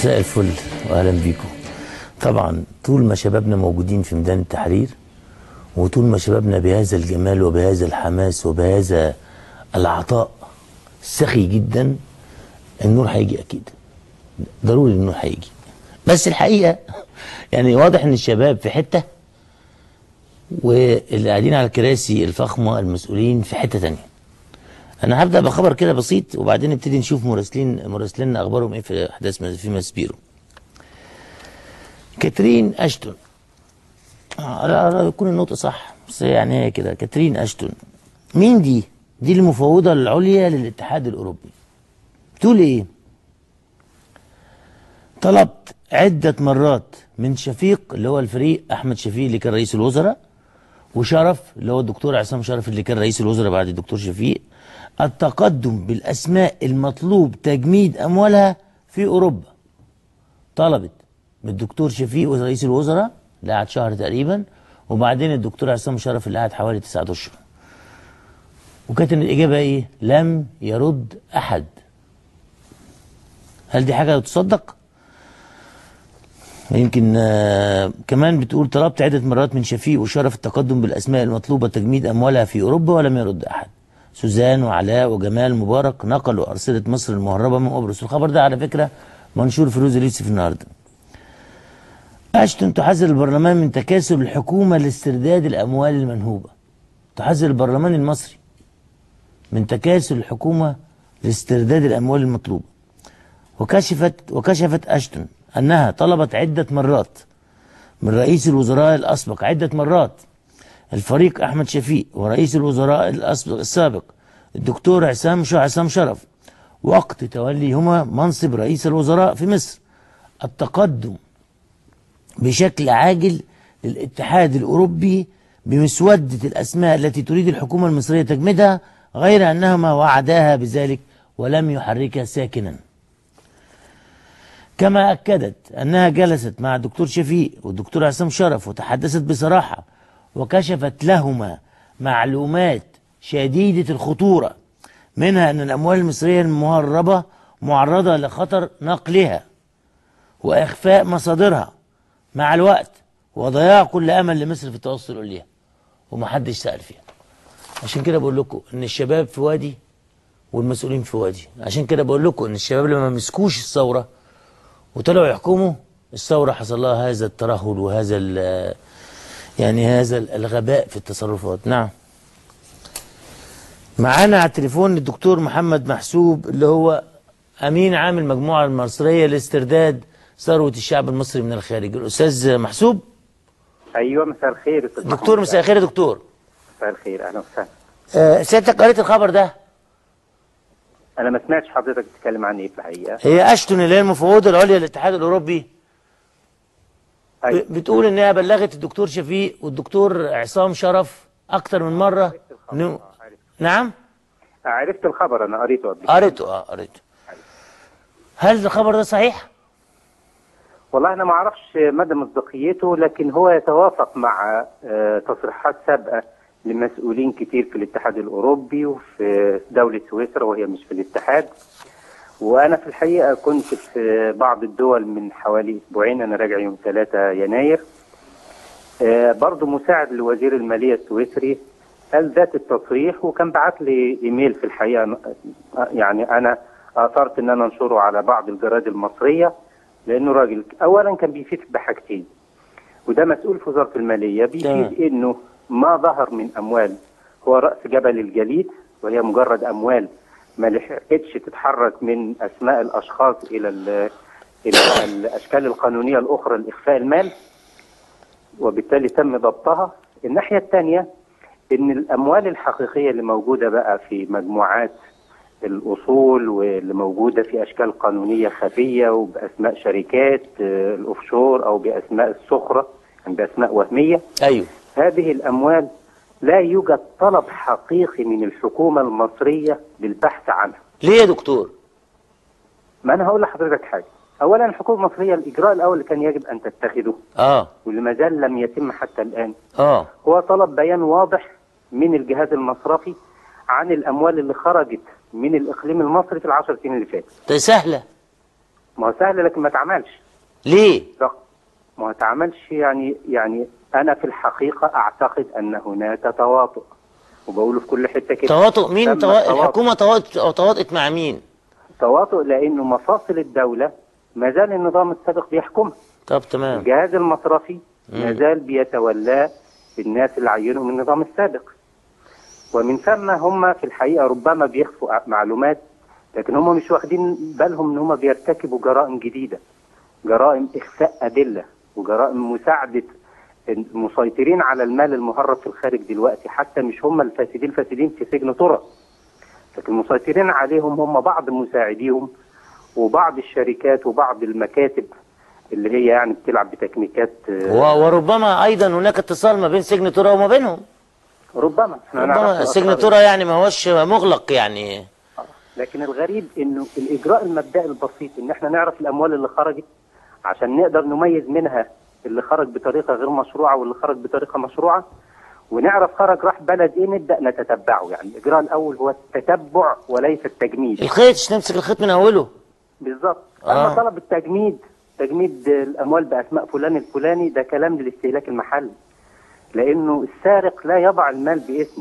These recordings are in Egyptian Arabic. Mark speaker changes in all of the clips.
Speaker 1: مساء الفل واهلا بيكم طبعا طول ما شبابنا موجودين في ميدان التحرير وطول ما شبابنا بهذا الجمال وبهذا الحماس وبهذا العطاء سخي جدا النور هيجي اكيد ضروري النور هيجي بس الحقيقه يعني واضح ان الشباب في حته واللي قاعدين على الكراسي الفخمه المسؤولين في حته تانية انا هبدا بخبر كده بسيط وبعدين نبتدي نشوف مراسلين مراسليننا اخبارهم ايه في احداث في ماسبيرو كاترين اشتون آه، لا لا يكون النطق صح بس يعني هي كده كاترين اشتون مين دي دي المفوضه العليا للاتحاد الاوروبي بتقول ايه طلبت عدة مرات من شفيق اللي هو الفريق أحمد شفيق اللي كان رئيس الوزراء وشرف اللي هو الدكتور عصام شرف اللي كان رئيس الوزراء بعد الدكتور شفيق التقدم بالأسماء المطلوب تجميد أموالها في أوروبا طلبت من الدكتور شفيق رئيس الوزراء اللي قعد شهر تقريبا وبعدين الدكتور عصام شرف اللي قعد حوالي تسعة أشهر وكانت الإجابة إيه؟ لم يرد أحد هل دي حاجة تصدق؟ يمكن آه كمان بتقول طلبت عدة مرات من شفيق وشرف التقدم بالأسماء المطلوبة تجميد أموالها في أوروبا ولم يرد أحد سوزان وعلاء وجمال مبارك نقلوا أرصدة مصر المهربة من قبرص الخبر ده على فكرة منشور في روز اليوسف النهارده أشتون تحذر البرلمان من تكاسل الحكومة لاسترداد الأموال المنهوبة تحذر البرلمان المصري من تكاسل الحكومة لاسترداد الأموال المطلوبة وكشفت وكشفت أشتون أنها طلبت عدة مرات من رئيس الوزراء الأسبق عدة مرات الفريق أحمد شفيق ورئيس الوزراء الأسبق السابق الدكتور عسام شو عسام شرف وقت توليهما منصب رئيس الوزراء في مصر التقدم بشكل عاجل للاتحاد الأوروبي بمسودة الأسماء التي تريد الحكومة المصرية تجميدها غير أنهما وعداها بذلك ولم يحركها ساكنا كما أكدت أنها جلست مع الدكتور شفيق والدكتور عصام شرف وتحدثت بصراحة وكشفت لهما معلومات شديدة الخطورة منها أن الأموال المصرية المهربة معرضة لخطر نقلها وإخفاء مصادرها مع الوقت وضياع كل أمل لمصر في التوصل إليها ومحدش سأل فيها عشان كده بقول لكم ان الشباب في وادي والمسؤولين في وادي عشان كده بقول لكم ان الشباب لما مسكوش الثوره وطلعوا يحكموا الثوره حصل لها هذا الترهل وهذا يعني هذا الغباء في التصرفات نعم معانا على التليفون الدكتور محمد محسوب اللي هو امين عام المجموعه المصريه لاسترداد ثروه الشعب المصري من الخارج الاستاذ محسوب
Speaker 2: ايوه مساء الخير استاذ
Speaker 1: دكتور
Speaker 2: محمود.
Speaker 1: مساء الخير يا دكتور
Speaker 2: مساء الخير اهلا وسهلا
Speaker 1: آه، سيادتك قريت الخبر ده
Speaker 2: انا ما سمعتش حضرتك بتتكلم عن ايه في الحقيقه
Speaker 1: هي اشتون اللي هي المفوضه العليا للاتحاد الاوروبي
Speaker 2: أيوة.
Speaker 1: ب- بتقول انها بلغت الدكتور شفيق والدكتور عصام شرف اكتر من مره إنه- نعم
Speaker 2: عرفت الخبر انا قريته قبل كده.
Speaker 1: قريته اه قريته هل الخبر ده صحيح؟
Speaker 2: والله انا ما اعرفش مدى مصداقيته لكن هو يتوافق مع آه، تصريحات سابقه لمسؤولين كتير في الاتحاد الاوروبي وفي دوله سويسرا وهي مش في الاتحاد وانا في الحقيقه كنت في بعض الدول من حوالي اسبوعين انا راجع يوم 3 يناير آه، برضو مساعد لوزير الماليه السويسري قال ذات التصريح وكان بعت لي ايميل في الحقيقه آه، يعني انا اثرت ان انا انشره على بعض الجرائد المصريه لانه راجل اولا كان بيفيد بحاجتين وده مسؤول في وزاره الماليه
Speaker 1: تمام.
Speaker 2: بيفيد انه ما ظهر من اموال هو راس جبل الجليد وهي مجرد اموال ما لحقتش تتحرك من اسماء الاشخاص الى ال- الى الاشكال القانونيه الاخرى لاخفاء المال وبالتالي تم ضبطها الناحيه الثانيه ان الاموال الحقيقيه اللي موجوده بقى في مجموعات الاصول واللي موجوده في اشكال قانونيه خفيه وباسماء شركات آه، الاوفشور او باسماء السخره يعني باسماء وهميه
Speaker 1: ايوه
Speaker 2: هذه الاموال لا يوجد طلب حقيقي من الحكومه المصريه للبحث عنها
Speaker 1: ليه يا دكتور؟
Speaker 2: ما انا هقول لحضرتك حاجه اولا الحكومه المصريه الاجراء الاول اللي كان يجب ان تتخذه
Speaker 1: اه
Speaker 2: واللي ما زال لم يتم حتى الان
Speaker 1: اه
Speaker 2: هو طلب بيان واضح من الجهاز المصرفي عن الاموال اللي خرجت من الاقليم المصري في العشر سنين اللي فاتت
Speaker 1: ده سهله
Speaker 2: ما هو سهل لكن ما اتعملش
Speaker 1: ليه
Speaker 2: رغم ما اتعملش يعني يعني انا في الحقيقه اعتقد ان هناك تواطؤ وبقوله في كل حته كده
Speaker 1: تواطؤ مين
Speaker 2: تم
Speaker 1: توا...
Speaker 2: التواطؤ.
Speaker 1: الحكومه تواطؤ أو تواطئت مع مين
Speaker 2: تواطؤ لانه مفاصل الدوله ما زال النظام السابق بيحكمها
Speaker 1: طب تمام
Speaker 2: الجهاز المصرفي ما زال بيتولاه الناس اللي عينهم النظام السابق ومن ثم هم في الحقيقه ربما بيخفوا معلومات لكن هم مش واخدين بالهم ان هم بيرتكبوا جرائم جديده جرائم اخفاء ادله وجرائم مساعده المسيطرين على المال المهرب في الخارج دلوقتي حتى مش هم الفاسدين الفاسدين في سجن طرق لكن المسيطرين عليهم هم بعض مساعديهم وبعض الشركات وبعض المكاتب اللي هي يعني بتلعب بتكنيكات آه،
Speaker 1: و... وربما ايضا هناك اتصال ما بين سجن ترى وما بينهم
Speaker 2: ربما احنا نعرف
Speaker 1: ربما سجن
Speaker 2: الأسرار.
Speaker 1: ترى يعني ما هوش مغلق يعني
Speaker 2: لكن الغريب انه الاجراء المبدئي البسيط ان احنا نعرف الاموال اللي خرجت عشان نقدر نميز منها اللي خرج بطريقه غير مشروعه واللي خرج بطريقه مشروعه ونعرف خرج راح بلد ايه نبدا نتتبعه يعني الاجراء الاول هو التتبع وليس التجميد
Speaker 1: الخيط مش نمسك الخيط من اوله
Speaker 2: بالظبط
Speaker 1: آه.
Speaker 2: اما طلب التجميد تجميد الاموال باسماء فلان الفلاني ده كلام للاستهلاك المحلي لانه السارق لا يضع المال باسمه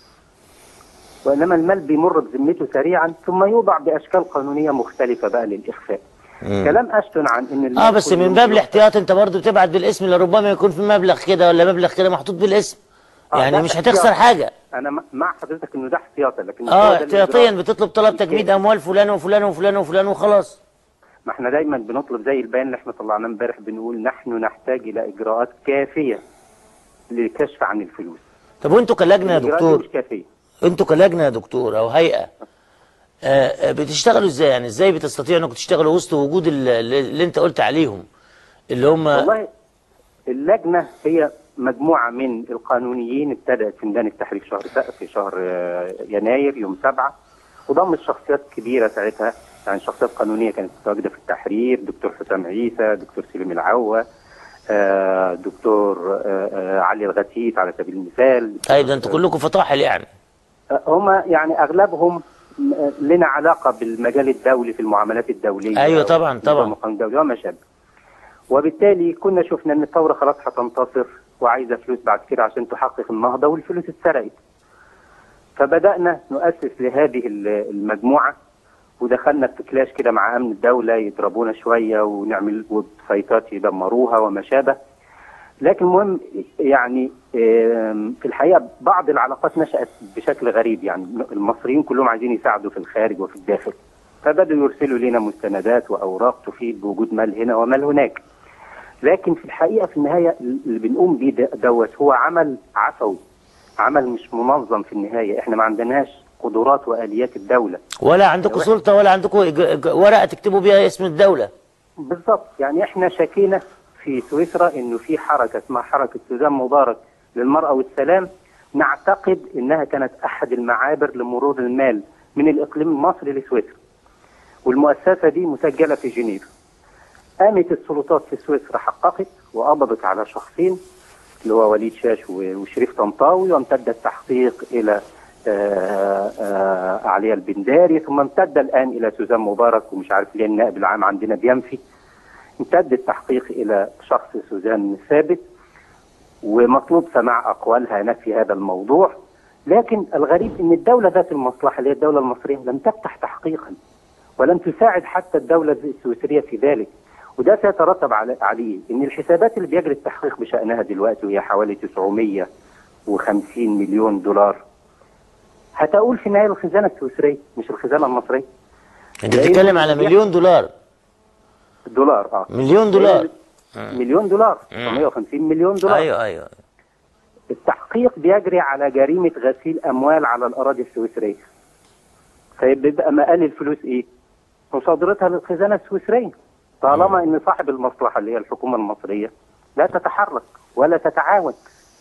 Speaker 2: وانما المال بيمر بذمته سريعا ثم يوضع باشكال قانونيه مختلفه بقى للاخفاء كلام اشتون عن ان المال
Speaker 1: اه بس
Speaker 2: كل
Speaker 1: من
Speaker 2: يوم
Speaker 1: باب
Speaker 2: بيوضع-
Speaker 1: الاحتياط انت برضو بتبعت بالاسم لربما يكون في مبلغ كده ولا مبلغ كده محطوط بالاسم
Speaker 2: آه،
Speaker 1: يعني
Speaker 2: ده
Speaker 1: مش
Speaker 2: احتياط.
Speaker 1: هتخسر حاجه
Speaker 2: انا م- مع حضرتك انه ده احتياطا لكن
Speaker 1: اه
Speaker 2: هو ده
Speaker 1: احتياطيا
Speaker 2: الإجراء
Speaker 1: بتطلب طلب تجميد
Speaker 2: الكافي.
Speaker 1: اموال فلان وفلان وفلان وفلان وخلاص
Speaker 2: ما احنا دايما بنطلب زي البيان اللي احنا طلعناه امبارح بنقول نحن نحتاج الى اجراءات كافيه للكشف عن الفلوس
Speaker 1: طب وانتوا كلجنه يا
Speaker 2: الإجراءات دي
Speaker 1: دكتور
Speaker 2: مش كافيه
Speaker 1: انتوا كلجنه يا دكتور او هيئه آه، آه، بتشتغلوا ازاي يعني ازاي بتستطيعوا انكم تشتغلوا وسط وجود ال- اللي اللي انت قلت عليهم اللي هم
Speaker 2: والله اللجنة هي مجموعة من القانونيين ابتدأت في ميدان التحرير شهر في شهر آه، يناير يوم سبعة وضمت شخصيات كبيرة ساعتها يعني شخصيات قانونية كانت متواجدة في التحرير دكتور حسام عيسى دكتور سليم العوة آه، دكتور آه، آه، علي الغتيت على سبيل المثال
Speaker 1: طيب ده انتوا كلكم فطاحل يعني
Speaker 2: هم يعني اغلبهم م- لنا علاقه بالمجال الدولي في المعاملات الدوليه
Speaker 1: أيوة طبعاً، طبعاً.
Speaker 2: نظام القانون الدولي وما شابه وبالتالي كنا شفنا ان الثوره خلاص هتنتصر وعايزه فلوس بعد كده عشان تحقق النهضه والفلوس اتسرقت فبدانا نؤسس لهذه ال- المجموعه ودخلنا في كلاش كده مع امن الدوله يضربونا شويه ونعمل ويب سايتات يدمروها وما شابه لكن المهم يعني آم، في الحقيقه بعض العلاقات نشات بشكل غريب يعني المصريين كلهم عايزين يساعدوا في الخارج وفي الداخل فبدأوا يرسلوا لنا مستندات واوراق تفيد بوجود مال هنا ومال هناك لكن في الحقيقه في النهايه اللي بنقوم بيه ده- دوت هو عمل عفوي عمل مش منظم في النهايه احنا ما عندناش قدرات واليات الدوله
Speaker 1: ولا عندكم سلطه ولا عندكم إج- إج- ورقه تكتبوا بيها اسم الدوله
Speaker 2: بالضبط يعني احنا شكينا في سويسرا انه في حركه اسمها حركه سوزان مبارك للمراه والسلام نعتقد انها كانت احد المعابر لمرور المال من الاقليم المصري لسويسرا والمؤسسه دي مسجله في جنيف قامت السلطات في سويسرا حققت وقبضت على شخصين اللي هو وليد شاش و- وشريف طنطاوي وامتد التحقيق الى آه، آه، عليا البنداري ثم امتد الان الى سوزان مبارك ومش عارف ليه النائب العام عندنا بينفي امتد التحقيق الى شخص سوزان ثابت ومطلوب سماع اقوالها هناك في هذا الموضوع لكن الغريب ان الدوله ذات المصلحه اللي هي الدوله المصريه لم تفتح تحقيقا ولم تساعد حتى الدوله السويسريه في ذلك وده سيترتب على- عليه ان الحسابات اللي بيجري التحقيق بشانها دلوقتي وهي حوالي 950 مليون دولار هتقول في النهايه الخزانه السويسريه مش الخزانه المصريه
Speaker 1: انت
Speaker 2: لأن
Speaker 1: بتتكلم على
Speaker 2: بيحصل-
Speaker 1: مليون دولار
Speaker 2: دولار اه
Speaker 1: مليون دولار
Speaker 2: مليون دولار 950 مليون دولار
Speaker 1: ايوه ايوه
Speaker 2: التحقيق بيجري على جريمة غسيل أموال على الأراضي السويسرية فيبقى مقال الفلوس إيه؟ مصادرتها للخزانة السويسرية طالما إن صاحب المصلحة اللي هي الحكومة المصرية لا تتحرك ولا تتعاون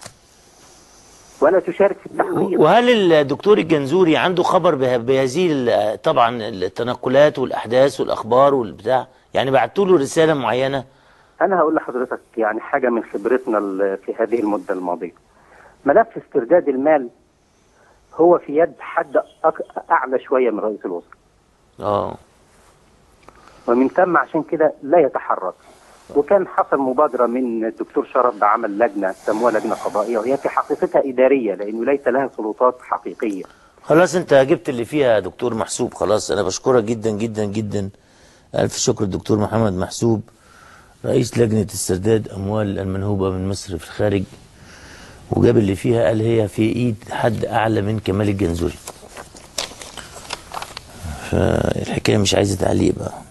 Speaker 2: ولا تشارك في التحقيق
Speaker 1: وهل الدكتور الجنزوري عنده خبر به- بهذه ال- طبعا التنقلات والاحداث والاخبار والبتاع يعني بعتوا له رساله معينه
Speaker 2: أنا هقول لحضرتك يعني حاجة من خبرتنا ال- في هذه المدة الماضية ملف استرداد المال هو في يد حد أك- أعلى شوية من رئيس الوزراء
Speaker 1: اه
Speaker 2: ومن ثم عشان كده لا يتحرك وكان حصل مبادرة من الدكتور شرف بعمل لجنة سموها لجنة قضائية وهي في حقيقتها إدارية لأنه ليس لها سلطات حقيقية
Speaker 1: خلاص انت جبت اللي فيها يا دكتور محسوب خلاص انا بشكرك جدا جدا جدا الف شكر الدكتور محمد محسوب رئيس لجنة استرداد اموال المنهوبة من مصر في الخارج وجاب اللي فيها قال هي في ايد حد اعلى من كمال الجنزوري فالحكاية مش عايزة تعليق بقى